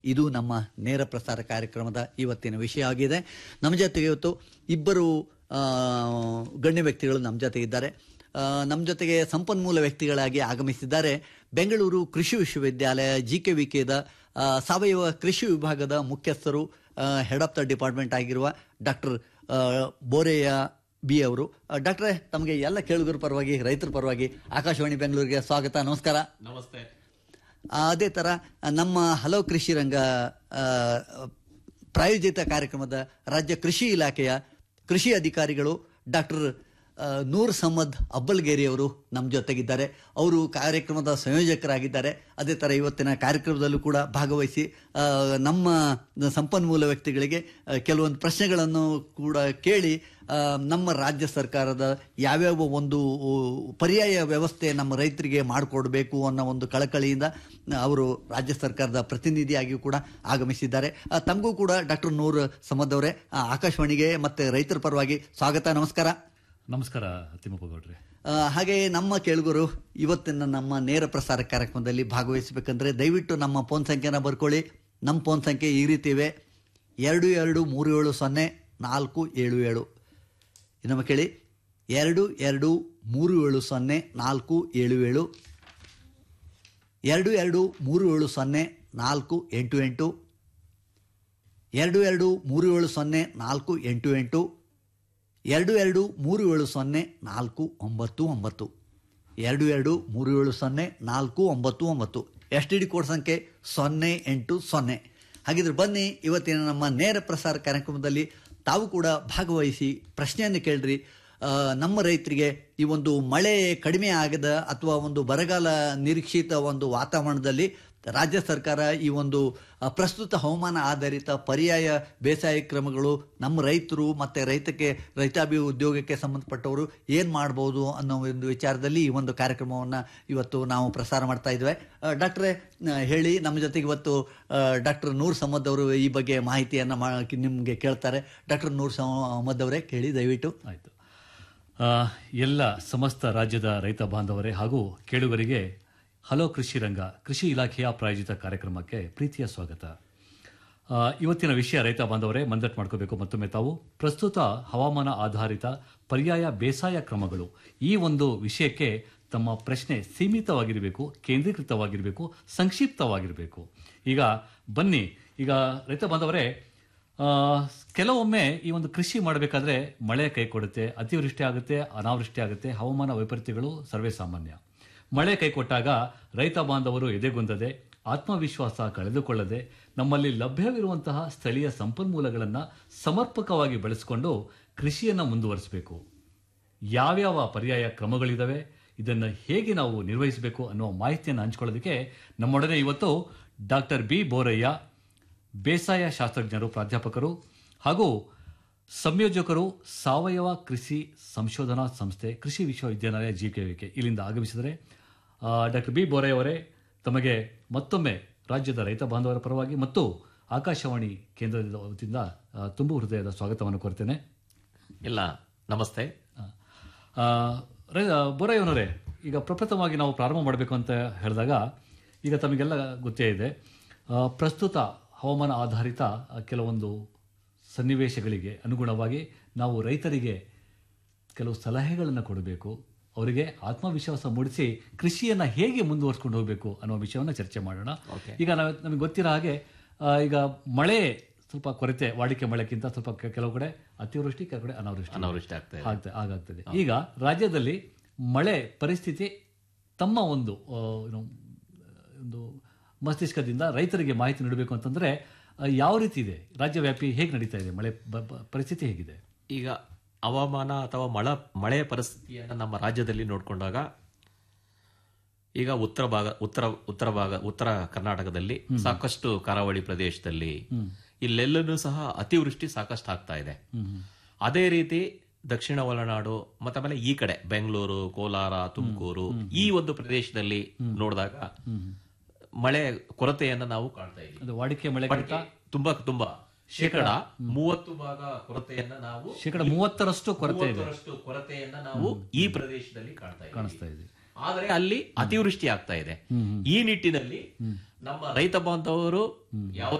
ಇದು ನಮ್ಮ ನೇರ ಪ್ರಸಾರ ಕಾರ್ಯಕ್ರಮದ ಇವತ್ತಿನ ವಿಷಯ ಆಗಿದೆ ನಮ್ಮ ಜೊತೆಗೆ ಇವತ್ತು ಇಬ್ಬರು ಆ, ಗಣ್ಯ ವ್ಯಕ್ತಿಗಳು ನಮ್ಮ ಜೊತೆ ಇದ್ದಾರೆ ಆ, ನಮ್ಮ ಜೊತೆಗೆ ಸಂಪನ್ಮೂಲ ವ್ಯಕ್ತಿಗಳಾಗಿ ಆಗಮಿಸಿದ್ದಾರೆ ಬೆಂಗಳೂರು ಕೃಷಿ ವಿಶ್ವವಿದ್ಯಾಲಯ ಜಿ ಕೆ ವಿ ಕೆದ ಸಾವಯವ ಕೃಷಿ ವಿಭಾಗದ ಮುಖ್ಯಸ್ಥರು ಹೆಡ್ ಆಫ್ ದ ಡಿಪಾರ್ಟ್ಮೆಂಟ್ ಆಗಿರುವ ಡಾಕ್ಟರ್ ಬೋರೆಯ ಬಿ ಅವರು ಡಾಕ್ಟ್ರೇ ತಮಗೆ ಎಲ್ಲ ಕೇಳುಗರ ಪರವಾಗಿ ರೈತರ ಪರವಾಗಿ ಆಕಾಶವಾಣಿ ಬೆಂಗಳೂರಿಗೆ ಸ್ವಾಗತ ನಮಸ್ಕಾರ ನಮಸ್ತೆ ಆ, ಅದೇ ಥರ ನಮ್ಮ ಹಲವು ಕೃಷಿ ರಂಗ ಆ, ಪ್ರಾಯೋಜಿತ ಕಾರ್ಯಕ್ರಮದ ರಾಜ್ಯ ಕೃಷಿ ಇಲಾಖೆಯ ಕೃಷಿ ಅಧಿಕಾರಿಗಳು ಡಾಕ್ಟರ್ ನೂರ್ ಸಮ್ಮದ್ ಅಬ್ಬಲ್ಗೇರಿ ಅವರು ನಮ್ಮ ಜೊತೆಗಿದ್ದಾರೆ ಅವರು ಕಾರ್ಯಕ್ರಮದ ಸಂಯೋಜಕರಾಗಿದ್ದಾರೆ ಅದೇ ಥರ ಇವತ್ತಿನ ಕಾರ್ಯಕ್ರಮದಲ್ಲೂ ಕೂಡ ಭಾಗವಹಿಸಿ ಆ, ನಮ್ಮ ಸಂಪನ್ಮೂಲ ವ್ಯಕ್ತಿಗಳಿಗೆ ಆ, ಕೆಲವೊಂದು ಪ್ರಶ್ನೆಗಳನ್ನು ಕೂಡ ಕೇಳಿ ಆ, ನಮ್ಮ ರಾಜ್ಯ ಸರ್ಕಾರದ ಯಾವ್ಯಾವ ಒಂದು ಪರ್ಯಾಯ ವ್ಯವಸ್ಥೆ ನಮ್ಮ ರೈತರಿಗೆ ಮಾಡಿಕೊಡ್ಬೇಕು ಅನ್ನೋ ಒಂದು ಕಳಕಳಿಯಿಂದ ಅವರು ರಾಜ್ಯ ಸರ್ಕಾರದ ಪ್ರತಿನಿಧಿಯಾಗಿಯೂ ಕೂಡ ಆಗಮಿಸಿದ್ದಾರೆ ಆ, ತಮಗೂ ಕೂಡ ಡಾಕ್ಟರ್ ನೂರ್ ಸಮದ್ ಅವರೇ ಆ, ಆಕಾಶವಾಣಿಗೆ ಮತ್ತೆ ರೈತರ ಪರವಾಗಿ ಸ್ವಾಗತ ನಮಸ್ಕಾರ ನಮಸ್ಕಾರ ತಿಮ್ಮಪ್ಪ ಗೌಡ್ರೆ ಆ, ಹಾಗೆ ನಮ್ಮ ಕೇಳುಗರು ಇವತ್ತಿನ ನಮ್ಮ ನೇರ ಪ್ರಸಾರ ಕಾರ್ಯಕ್ರಮದಲ್ಲಿ ಭಾಗವಹಿಸಬೇಕಂದ್ರೆ ದಯವಿಟ್ಟು ನಮ್ಮ ಫೋನ್ ಸಂಖ್ಯೆನ ಬರ್ಕೊಳ್ಳಿ ನಮ್ಮ ಫೋನ್ ಸಂಖ್ಯೆ ಈ ರೀತಿ ಇವೆ ಎರಡು ಎರಡು ಮೂರು ಏಳು ಸೊನ್ನೆ ನಾಲ್ಕು ಏಳು ಏಳು ಇನ್ನೊಮ್ಮೆ ಕೇಳಿ ಎರಡು ಎರಡು ಮೂರು ಏಳು ಸೊನ್ನೆ ನಾಲ್ಕು ಏಳು ಏಳು ಎರಡು ಎರಡು ಮೂರು ಏಳು ಸೊನ್ನೆ ನಾಲ್ಕು ಎಂಟು ಎಂಟು ಎರಡು ಎರಡು ಮೂರು ಏಳು ಸೊನ್ನೆ ನಾಲ್ಕು ಎಂಟು ಎಂಟು ಎರಡು ಎರಡು ಮೂರು ಏಳು ಸೊನ್ನೆ ನಾಲ್ಕು ಒಂಬತ್ತು ಒಂಬತ್ತು ಎರಡು ಎರಡು ಮೂರು ಏಳು ಸೊನ್ನೆ ನಾಲ್ಕು ಒಂಬತ್ತು ಒಂಬತ್ತು ಎಸ್ ಟಿ ಡಿ ಕೋಡ್ ಸಂಖ್ಯೆ ಸೊನ್ನೆ ಎಂಟು ಸೊನ್ನೆ ಹಾಗಿದ್ರೆ ಬನ್ನಿ ಇವತ್ತಿನ ನಮ್ಮ ನೇರ ಪ್ರಸಾರ ಕಾರ್ಯಕ್ರಮದಲ್ಲಿ ತಾವು ಕೂಡ ಭಾಗವಹಿಸಿ ಪ್ರಶ್ನೆಯನ್ನು ಕೇಳ್ರಿ ಆ, ನಮ್ಮ ರೈತರಿಗೆ ಈ ಒಂದು ಮಳೆ ಕಡಿಮೆ ಆಗದ ಅಥವಾ ಒಂದು ಬರಗಾಲ ನಿರೀಕ್ಷಿತ ಒಂದು ವಾತಾವರಣದಲ್ಲಿ ರಾಜ್ಯ ಸರ್ಕಾರ ಈ ಒಂದು ಆ, ಪ್ರಸ್ತುತ ಹವಾಮಾನ ಆಧಾರಿತ ಪರ್ಯಾಯ ಬೇಸಾಯ ಕ್ರಮಗಳು ನಮ್ಮ ರೈತರು ಮತ್ತು ರೈತಕ್ಕೆ ರೈತಾಭಿ ಉದ್ಯೋಗಕ್ಕೆ ಸಂಬಂಧಪಟ್ಟವರು ಏನು ಮಾಡ್ಬೋದು ಅನ್ನೋ ಒಂದು ವಿಚಾರದಲ್ಲಿ ಈ ಒಂದು ಕಾರ್ಯಕ್ರಮವನ್ನು ಇವತ್ತು ನಾವು ಪ್ರಸಾರ ಮಾಡ್ತಾ ಇದ್ದೇವೆ ಆ, ಡಾಕ್ಟ್ರೇ ಆ, ಹೇಳಿ ನಮ್ಮ ಜೊತೆಗೆ ಇವತ್ತು ಡಾಕ್ಟರ್ ನೂರ್ ಸಮ್ಮದ್ ಅವರು ಈ ಬಗ್ಗೆ ಮಾಹಿತಿಯನ್ನು ಮಾ ನಿಮಗೆ ಕೇಳ್ತಾರೆ ಡಾಕ್ಟರ್ ನೂರ್ ಸಮ್ಮದ್ ಅವರೇ ಕೇಳಿ ದಯವಿಟ್ಟು ಆಯಿತು ಎಲ್ಲ ಸಮಸ್ತ ರಾಜ್ಯದ ರೈತ ಬಾಂಧವರೇ ಹಾಗೂ ಕೇಳುಗರಿಗೆ ಹಲೋ ಕೃಷಿ ರಂಗ ಕೃಷಿ ಇಲಾಖೆಯ ಪ್ರಾಯೋಜಿತ ಕಾರ್ಯಕ್ರಮಕ್ಕೆ ಪ್ರೀತಿಯ ಸ್ವಾಗತ ಆ, ಇವತ್ತಿನ ವಿಷಯ ರೈತ ಬಾಂಧವರೇ ಮಂದಟ್ ಮಾಡ್ಕೋಬೇಕು ಮತ್ತೊಮ್ಮೆ ತಾವು ಪ್ರಸ್ತುತ ಹವಾಮಾನ ಆಧಾರಿತ ಪರ್ಯಾಯ ಬೇಸಾಯ ಕ್ರಮಗಳು ಈ ಒಂದು ವಿಷಯಕ್ಕೆ ತಮ್ಮ ಪ್ರಶ್ನೆ ಸೀಮಿತವಾಗಿರಬೇಕು ಕೇಂದ್ರೀಕೃತವಾಗಿರಬೇಕು ಸಂಕ್ಷಿಪ್ತವಾಗಿರಬೇಕು ಈಗ ಬನ್ನಿ ಈಗ ರೈತ ಬಾಂಧವರೇ ಆ, ಕೆಲವೊಮ್ಮೆ ಈ ಒಂದು ಕೃಷಿ ಮಾಡಬೇಕಾದ್ರೆ ಮಳೆ ಕೈ ಕೊಡುತ್ತೆ ಅತಿವೃಷ್ಟಿ ಆಗುತ್ತೆ ಅನಾವೃಷ್ಟಿ ಆಗುತ್ತೆ ಹವಾಮಾನ ವೈಪರೀತ್ಯಗಳು ಸರ್ವೇ ಸಾಮಾನ್ಯ ಮಳೆ ಕೈ ಕೊಟ್ಟಾಗ ರೈತ ಬಾಂಧವರು ಎದೆಗುಂದದೆ ಆತ್ಮವಿಶ್ವಾಸ ಕಳೆದುಕೊಳ್ಳದೆ ನಮ್ಮಲ್ಲಿ ಲಭ್ಯವಿರುವಂತಹ ಸ್ಥಳೀಯ ಸಂಪನ್ಮೂಲಗಳನ್ನು ಸಮರ್ಪಕವಾಗಿ ಬಳಸಿಕೊಂಡು ಕೃಷಿಯನ್ನು ಮುಂದುವರಿಸಬೇಕು ಯಾವ್ಯಾವ ಪರ್ಯಾಯ ಕ್ರಮಗಳಿದಾವೆ ಇದನ್ನು ಹೇಗೆ ನಾವು ನಿರ್ವಹಿಸಬೇಕು ಅನ್ನೋ ಮಾಹಿತಿಯನ್ನು ಹಂಚ್ಕೊಳ್ಳೋದಕ್ಕೆ ನಮ್ಮೊಡನೆ ಇವತ್ತು ಡಾಕ್ಟರ್ ಬಿ ಬೋರಯ್ಯ ಬೇಸಾಯ ಶಾಸ್ತ್ರಜ್ಞರು ಪ್ರಾಧ್ಯಾಪಕರು ಹಾಗೂ ಸಂಯೋಜಕರು ಸಾವಯವ ಕೃಷಿ ಸಂಶೋಧನಾ ಸಂಸ್ಥೆ ಕೃಷಿ ವಿಶ್ವವಿದ್ಯಾನಿಲಯ ಜಿಕೆವಿಕೆ ಇಲ್ಲಿಂದ ಆಗಮಿಸಿದರೆ ಡಾಕ್ಟರ್ ಬಿ ಬೋರಯ್ಯ ಅವರೇ ತಮಗೆ ಮತ್ತೊಮ್ಮೆ ರಾಜ್ಯದ ರೈತ ಬಾಂಧವರ ಪರವಾಗಿ ಮತ್ತು ಆಕಾಶವಾಣಿ ಕೇಂದ್ರದ ವತಿಯಿಂದ ಆ, ತುಂಬು ಹೃದಯದ ಸ್ವಾಗತವನ್ನು ಕೋರ್ತೇನೆ ಇಲ್ಲ ನಮಸ್ತೆ ಆ, ರೈ- ಬೋರಯ್ಯನವರೇ ಈಗ ಪ್ರಪ್ರಥಮವಾಗಿ ನಾವು ಪ್ರಾರಂಭ ಮಾಡಬೇಕು ಅಂತ ಹೇಳಿದಾಗ ಈಗ ತಮಗೆಲ್ಲ ಗೊತ್ತೇ ಇದೆ ಆ, ಪ್ರಸ್ತುತ ಹವಾಮಾನ ಆಧಾರಿತ ಆ, ಕೆಲವೊಂದು ಸನ್ನಿವೇಶಗಳಿಗೆ ಅನುಗುಣವಾಗಿ ನಾವು ರೈತರಿಗೆ ಕೆಲವು ಸಲಹೆಗಳನ್ನು ಕೊಡಬೇಕು ಅವರಿಗೆ ಆತ್ಮವಿಶ್ವಾಸ ಮೂಡಿಸಿ ಕೃಷಿಯನ್ನು ಹೇಗೆ ಮುಂದುವರಿಸ್ಕೊಂಡು ಹೋಗಬೇಕು ಅನ್ನೋ ವಿಷಯವನ್ನು ಚರ್ಚೆ ಮಾಡೋಣ ಈಗ ನಾವು ನಮಗೆ ಗೊತ್ತಿರೋ ಹಾಗೆ ಆ, ಈಗ ಮಳೆ ಸ್ವಲ್ಪ ಕೊರತೆ ವಾಡಿಕೆ ಮಳೆಗಿಂತ ಸ್ವಲ್ಪ ಕೆ- ಕೆಲವು ಕಡೆ ಅತಿವೃಷ್ಟಿ ಕೆಲವು ಕಡೆ ಅನಾವೃಷ್ಟಿ ಅನಾವೃಷ್ಟಿ ಆಗ್ತಾ ಇದೆ ಆಗ್ತಾ- ಆಗಾಗ್ತದೆ ಈಗ ರಾಜ್ಯದಲ್ಲಿ ಮಳೆ ಪರಿಸ್ಥಿತಿ ತಮ್ಮ ಒಂದು ಆ, ಏನು, ಒಂದು ಮಸ್ತಿಷ್ಕದಿಂದ ರೈತರಿಗೆ ಮಾಹಿತಿ ನೀಡಬೇಕು ಅಂತಂದ್ರೆ ಆ, ಯಾವ ರೀತಿ ಇದೆ ರಾಜ್ಯವ್ಯಾಪಿ ಹೇಗೆ ನಡೀತಾ ಇದೆ ಮಳೆ ಬ- ಬ- ಪರಿಸ್ಥಿತಿ ಹೇಗಿದೆ ಈಗ ಹವಾಮಾನ ಅಥವಾ ಮಳ ಮಳೆಯ ಪರಿಸ್ಥಿತಿಯನ್ನು ನಮ್ಮ ರಾಜ್ಯದಲ್ಲಿ ನೋಡಿಕೊಂಡಾಗ ಈಗ ಉತ್ತರ ಭಾಗ ಉತ್ತರ ಉತ್ತರ ಭಾಗ ಉತ್ತರ ಕರ್ನಾಟಕದಲ್ಲಿ ಸಾಕಷ್ಟು ಕರಾವಳಿ ಪ್ರದೇಶದಲ್ಲಿ ಇಲ್ಲೆಲ್ಲನೂ ಸಹ ಅತಿವೃಷ್ಟಿ ಸಾಕಷ್ಟು ಆಗ್ತಾ ಇದೆ ಅದೇ ರೀತಿ ದಕ್ಷಿಣ ಒಳನಾಡು ಮತ್ತೆ ಆಮೇಲೆ ಈ ಕಡೆ ಬೆಂಗಳೂರು ಕೋಲಾರ ತುಮಕೂರು ಈ ಒಂದು ಪ್ರದೇಶದಲ್ಲಿ ನೋಡಿದಾಗ ಮಳೆ ಕೊರತೆಯನ್ನ ನಾವು ಕಾಣ್ತಾ ಇದ್ದೀವಿ ಅದು ವಾಡಿಕೆ ಮಳೆಗಿಂತ ತುಂಬಾ ತುಂಬಾ ಶೇಕಡ ಮೂವತ್ತು ಭಾಗ ಕೊರತೆಯನ್ನ ನಾವು ಶೇಕಡ ಮೂವತ್ತರಷ್ಟು ಕೊರತೆ ಇದೆ ಮೂವತ್ತರಷ್ಟು ಕೊರತೆಯನ್ನ ನಾವು ಈ ಪ್ರದೇಶದಲ್ಲಿ ಕಾಣ್ತಾ ಇದ್ದೀವಿ ಕಾಣಿಸ್ತಾ ಇದೆ ಆದರೆ ಅಲ್ಲಿ ಅತಿವೃಷ್ಟಿ ಆಗ್ತಾ ಇದೆ ಈ ನಿಟ್ಟಿನಲ್ಲಿ ನಮ್ಮ ರೈತ ಬಾಂಧವರು ಯಾವ